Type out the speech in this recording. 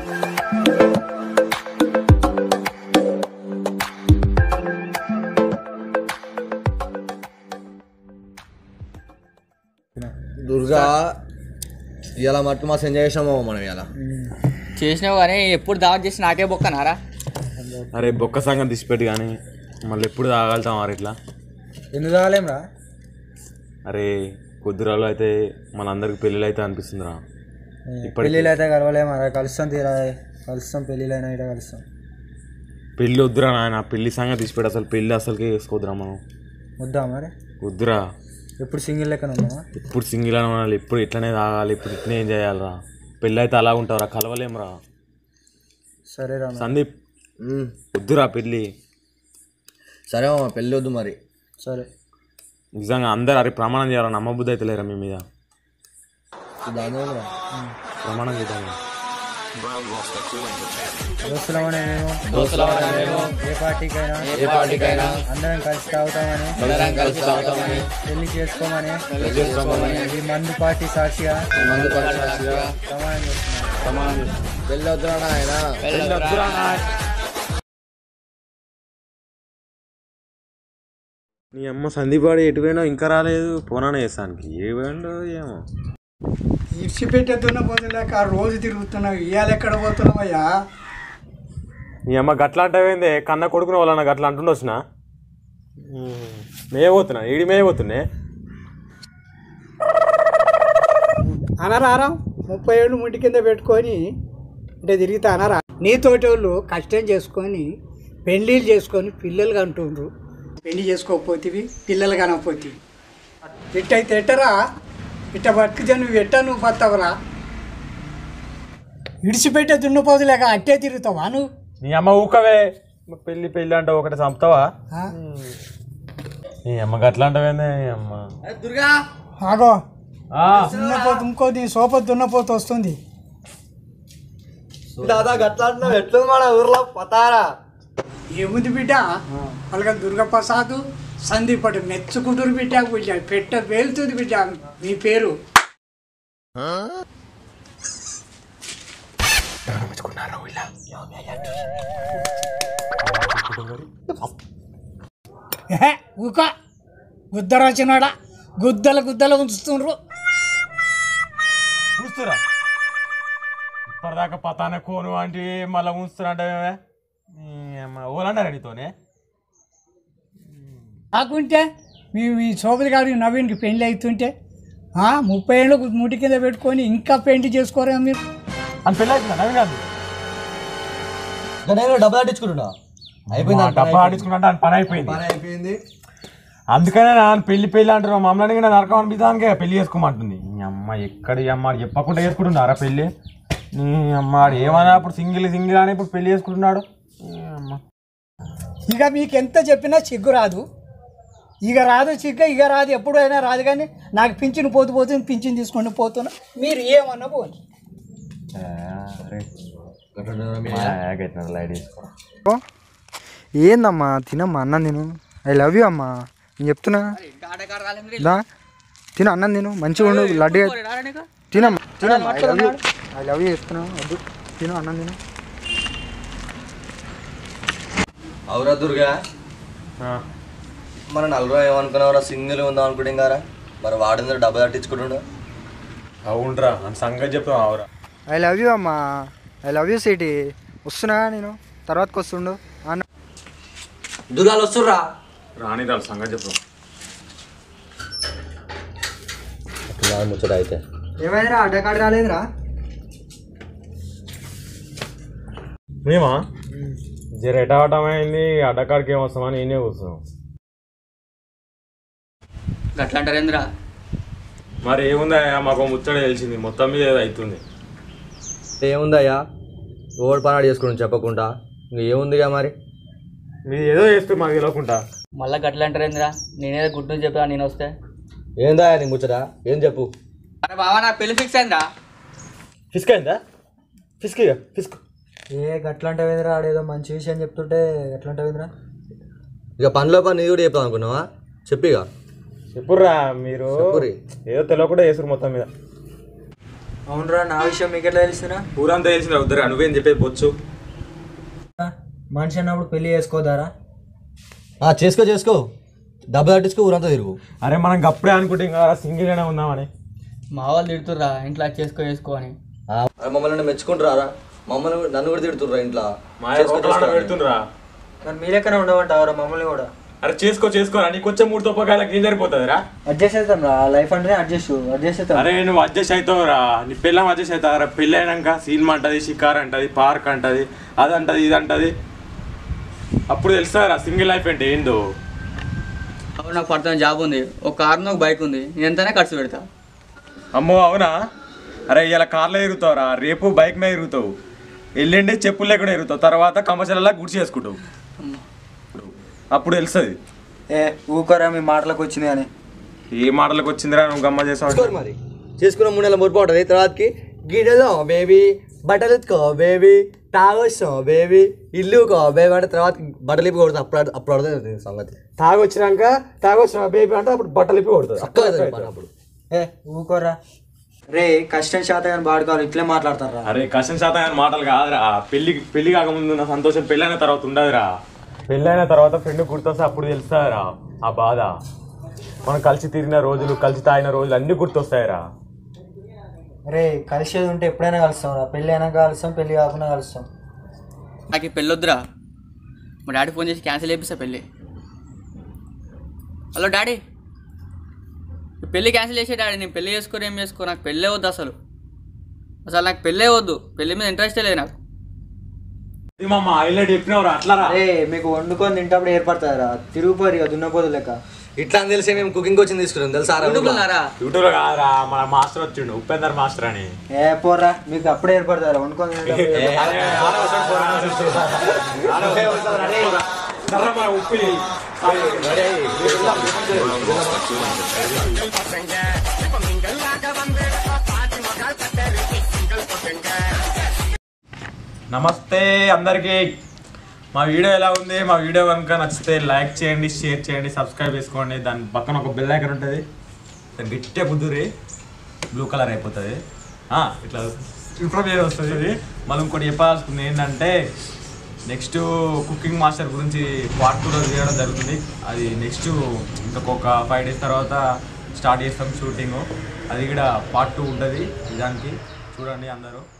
దుర్గా ఇలా మట్టు మాసం ఎంజాయ్ చేసినామో మనం ఇలా చేసినావు కానీ ఎప్పుడు దావత్ చేసి నాకే బొక్కనారా అరే బొక్క సంగం తీసిపెట్టి కానీ మళ్ళీ ఎప్పుడు తాగలుగుతాం మరి ఇట్లా ఎందుకు తాగలేం రా అరే కొద్ది రోజులు అయితే మనందరికి పెళ్ళిళ్ళు అయితే అనిపిస్తుందిరా ఇప్పటికి పెళ్ళిళ్ళు అయితే కలవలేము రా కలుస్తాం తీరా కలుస్తాం పెళ్ళిళ్ళు అయినా ఇట కలుస్తాం పెళ్ళి వద్దురా నాయన పెళ్లి సంగతి తీసిపెట్టి అసలు పెళ్ళి అసలుకే వేసుకోవద్దురా మనం వద్దా మరి వద్దురా ఎప్పుడు సింగిల్ లెక్కన ఉన్నామా ఎప్పుడు సింగిల్ అని ఉండాలి ఎప్పుడు ఇట్లనే తాగాలి ఇప్పుడు ఇట్లనే ఏం చేయాలిరా పెళ్ళి అయితే అలా ఉంటావురా కలవలేమురా సరే రా సందీప్ మ్మ్. వద్దురా పెళ్ళి సరే మామ పెళ్ళి వద్దు మరి సరే నిజంగా అందరు అరే ప్రమాణం చేయాలి నమ్మబుద్ధి అయితే లేరా మీ మీద దాని ప్రమాణం చేద్దాం దోస్తులమనే మేము దోస్తులమనే ఏ పార్టీకైనా ఏ పార్టీకైనా అందరం కలిసి తాగుతామని అందరం కలిసి తాగుతామని పెళ్లి చేసుకోమని పెళ్లి చేసుకోమని ఈ మందు పార్టీ సాక్షిగా మందు పక్షాలుగా ప్రమాణం చేస్తున్నాం ప్రమాణం చేస్తున్నాం. పెళ్ళి వద్దురా నాయన వెళ్ళొద్దురా నాయ్. నీ అమ్మ సందీప్ వాడు ఎటు పోయినా ఇంకా రాలేదు పోనానే చేస్తానికి ఏ పోయిండో ఏమో ఇడిచిపెట్టే దున్నపోతులేక రోజు తిరుగుతున్నావు ఇవాళ ఎక్కడ పోతున్నావయ్యా నీ అమ్మ గట్ల అంటావేందే కన్న కొడుకుని వాళ్ళన్న గట్ల అంటుండ వచ్చిన మే పోతున్నా ఈడి మే పోతున్నాయి అనరారా ముప్పై ఏళ్ళు ముట్టి కింద పెట్టుకొని అంటే తిరిగితే అనరా నీతోటి వాళ్ళు కష్టం చేసుకొని పెళ్ళిళ్ళు చేసుకొని పిల్లలు కంటుండ్రు పెళ్లి చేసుకోకపోతేవి పిల్లలు కనకపోతే ఇట్టయితే ఎట్టరా ఇట్ట బతుకుతే నువ్వు ఎట్ట నువ్వు బతవరా ఇడిచిపెట్టే దున్నపోతులేక అట్టే తిరుగుతావా నువ్వు నీ అమ్మ ఊకవే పెళ్ళి పెళ్ళి అంటే ఒకటి చంపుతావా ఆ? నీ అమ్మ గట్ల అంటావేందే నీ అమ్మ ఆగో ఆ, దున్నపోతు ఇంకోది సోప దున్నపోతు వస్తుంది దాదా గట్లా అంటున్నావు ఎట్లుంది మన ఊర్లో పతారా ఏముంది బిడ్డ అలాగే దుర్గప్రసాద్ సందీప్ అటు మెచ్చుకుంటారు బిడ్డ బిడ్డ పెట్ట పేలుతుంది బిడ్డ మీ పేరు ఏహే, ఊక గుద్దరు వచ్చినాడా గుద్దల గుద్దల ఉంచుతుండ్రు చూస్తురా ఇప్పటిదాకా పతాన కోను అంటే మళ్ళీ ఉంచుతున్నా అంటే ఓలంటారా నీతోనే కాకుంటే మీ మీ సోపతి గారి నవీన్కి పెళ్లి అవుతుంటే ఆ, ముప్పై ఏళ్ళు ముటి కింద పెట్టుకొని ఇంకా పెళ్లి చేసుకోరా మీరు అని పెళ్ళి అవుతుందా నవీన్ కాదు నేను డబ్బులు అట్టించుకుంటున్నా అయిపోయింది మా డబ్బా ఆడించుకుంటా అని పని అయిపోయింది పని అయిపోయింది అందుకనే నా పెళ్లి పెళ్లి అంటారు మమ్మల్ని కూడా నరకం అనిపిస్తానికే పెళ్లి చేసుకోమంటుంది నీ అమ్మ ఎక్కడ ఈ అమ్మ ఆడు చెప్పకుండా చేసుకుంటున్నారా పెళ్లి నీ అమ్మ ఆడు ఏమన్నా ఇప్పుడు సింగిల్ సింగిల్ అని ఇప్పుడు పెళ్లి చేసుకుంటున్నాడు నీ అమ్మ ఇక మీకు ఎంత చెప్పినా సిగ్గు రాదు ఇక రాదు సిగ్గు ఇక రాదు ఎప్పుడైనా రాదు కానీ నాకు పింఛను పోతు పోతుంది పింఛను తీసుకొని పోతున్నా మీరు ఏమన్నా పోండి లైట్ తీసుకో ఏందమ్మా తినమ్మా అన్నం తిను ఐ లవ్ యూ అమ్మా నేను చెప్తున్నా దా తిను అన్నం తిను మంచిగా ఉండు లడ్డుగా తినమ్మా తినమ్మా I love you I love you చెప్తున్నా వద్దు తిను అన్నం తిను అవురా దుర్గా మన నలుగురు ఏమనుకున్నావురా సింగిల్ ఉందాం అనుకుంటాం కదా మరి వాడిందరూ డబ్బులు తట్టించుకుంటుండు అవునరా అని సంగతి చెప్తావు అవురా ఐ లవ్ యూ అమ్మా ఐ లవ్ యూ సిటీ వస్తున్నా నేను తర్వాతకి వస్తుండు అన్న దుర్గాలు వస్తుర్రా రాని రాదు సంగతి చెప్తాం ముచ్చట అయితే ఏమైందిరా అడ్డకాడ రాలేదురా మేమా జర ఎటావటమైంది అడ్డకాడికి ఏమొస్తామని నేనే కూర్చున్నాం గట్ల అంటారేంద్రా మరి ఏముందా మాకు ముచ్చట తెలిసింది మొత్తం మీద ఏదో అవుతుంది ఏముందయ్యా ఓడి పనాడు చేసుకుంటాం చెప్పకుండా ఇంక ఏముందిగా మరి మీరు ఏదో చేస్తే మాకు తెలియకుండా మళ్ళీ గట్ల అంటారేంద్రా నేనేదో గుడ్ న్యూస్ చెప్పా నేను వస్తే ఏందా నీ ముచ్చట ఏం చెప్పు అరే బావా నా పెళ్లి ఫిక్స్ అయిందా ఫిస్క్ అయిందా ఫిస్క్ ఇక ఫిస్క్ ఏ గట్లంటావేంద్రా ఆడేదో మంచి విషయం చెప్తుంటే ఎట్లంటావేంద్రా ఇక పనిలో పని నీది కూడా చెప్తాం అనుకున్నావా చెప్పిగా చెప్పుర్రా మీరు చెప్పుర్రి. ఏదో తెలియకుండా చేసారు మొత్తం మీద అవునరా నా విషయం మీకు ఎట్లా తెలిసిన ఊరంతా తెలిసిన వద్దరా నువ్వేం చెప్పేది బొచ్చు మనిషి అన్నప్పుడు పెళ్లి చేసుకోదారా ఆ, చేసుకో చేసుకో డబ్బు తట్టించుకో ఊరంతా తిరుగు అరే మనం అప్పుడే అనుకుంటే ఇంకా సింగిల్ గానే ఉందామని మా వాళ్ళు తిడుతుర్రా ఇంట్లో అది చేసుకో చేసుకో అని ఆ, అరే మమ్మల్ని మెచ్చుకుంటారా మమ్మల్ని కూడా- నన్ను కూడా తిడుతుర్రా ఇంట్లో మా చేసుకో, చేసుకో అని. పెడుతుండ్రా మరి మీరెక్కనే ఉండమంటారా మమ్మల్ని కూడా అరే చేసుకో చేసుకో నీకు వచ్చే మూడు తొప్పకాయలకి ఏం సరిపోతుందిరా అడ్జస్ట్ అవుతాం రా లైఫ్ అంటేనే అడ్జస్ట్ అడ్జస్ట్ అవుతాం అరే నువ్వు అడ్జస్ట్ అవుతావురా నీ పిల్లం అడ్జస్ట్ అవుతారా పెళ్ళి అయినాక సినిమా అంటది షికార్ అంటది పార్క్ అంటది అది అంటది ఇది అంటది అప్పుడు తెలుస్తారా సింగిల్ లైఫ్ అంటే ఏందో అప్పుడు నాకు పడుతున్న జాబ్ ఉంది ఒక కారు ఒక బైక్ ఉంది నేను ఎంతనే ఖర్చు పెడతా అమ్మో అవునా అరే ఇలా కార్లో ఎరుగుతావురా రేపు బైక్ మీద ఎరుగుతావు ఎల్లుండి చెప్పులు లేకుండా ఎరుగుతావు తర్వాత కమర్షియల్లా గుడి చేసుకుంటావు అప్పుడు తెలుస్తుంది ఏ ఊకోరా మీ మాటలకు వచ్చింది అని ఏ మాటలకు వచ్చిందిరా నువ్వు గమ్మ చేసావు చేసుకోరు మరి చేసుకున్న మూడు నెలల మురిపి ఉంటుంది తర్వాతకి గిన్నెలో బేబీ బట్టలు ఎత్తుకో బేబీ తాగొచ్చాం బేబీ ఇల్లు కో బేబీ అంటే తర్వాత బట్టలు ఇప్పి కొడుతుంది అప్పుడు అప్పుడు అర్థం సంగతి తాగొచ్చినాక తాగొచ్చిన బేబీ అంటే అప్పుడు బట్టలు ఇప్పి కొడుతుంది చక్కగా అవుతుంది పని అప్పుడు ఏ ఊకోరా రే కష్టం శాతం కానీ బాడుకోవాలి ఇట్లే మాట్లాడతారా అరే కష్టం శాతం అని మాటలు కాదురా పెళ్లి పెళ్లి కాకముందు ఉన్న సంతోషం పెళ్ళైన తర్వాత ఉండదురా పెళ్ళైన తర్వాత ఫ్రెండ్ గుర్తొస్తే అప్పుడు తెలుస్తారా ఆ బాధ మనం కలిసి తిరిగిన రోజులు కలిసి తాగిన రోజులు అన్ని గుర్తొస్తాయిరా రే కలిసేది ఉంటే ఎప్పుడైనా కలుస్తాం రా పెళ్ళి అయినా కలుస్తాం పెళ్లి కాకుండా కలుస్తాం నాకు ఈ పెళ్ళి వద్దురా మా డాడీ ఫోన్ చేసి క్యాన్సిల్ చేపిస్తా పెళ్ళి హలో డాడీ ఈ పెళ్ళి క్యాన్సిల్ చేసే డాడీ నేను పెళ్ళి చేసుకోరు ఏం చేసుకో నాకు పెళ్ళే వద్దు అసలు అసలు నాకు పెళ్ళే వద్దు పెళ్ళి మీద ఇంట్రెస్టే లేదు నాకు ఇది మా హైలైట్ చెప్పినవరా అట్లారా రే మీకు వండుకొని తింటప్పుడు ఏర్పడతారా తిరుగుపోరు ఇక దున్నపోదు లెక్క ఇట్లా అని తెలిసి మేము కుకింగ్ కోచింగ్ తీసుకున్నాం తెలుసా రా ఊర్లో? వండుకున్నారా యూట్యూబ్ లో కాదురా మన మాస్టర్ వచ్చిండు ఉపేందర్ మాస్టర్ అని ఏ పోరా మీకు అప్పుడే ఏర్పడతారా వండుకొని తినేటప్పుడు నమస్తే అందరికీ మా వీడియో ఎలా ఉంది మా వీడియో కనుక నచ్చితే లైక్ చేయండి షేర్ చేయండి సబ్స్క్రైబ్ చేసుకోండి దాని పక్కన ఒక బెల్ ఐకన్ ఉంటుంది దాన్ని గట్టిగా కుదురి బ్లూ కలర్ అయిపోతుంది ఆ, ఇట్లా ఇన్ఫర్మేషన్ వస్తుంది మళ్ళీ ఇంకోటి చెప్పాల్సింది ఏంటంటే నెక్స్ట్ కుకింగ్ మాస్టర్ గురించి పార్ట్ టూలో తీయడం జరుగుతుంది అది నెక్స్ట్ ఇంకొక ఫైవ్ డేస్ తర్వాత స్టార్ట్ చేస్తాం షూటింగ్ అది కూడా పార్ట్ టూ ఉంటుంది దానికి చూడండి అందరూ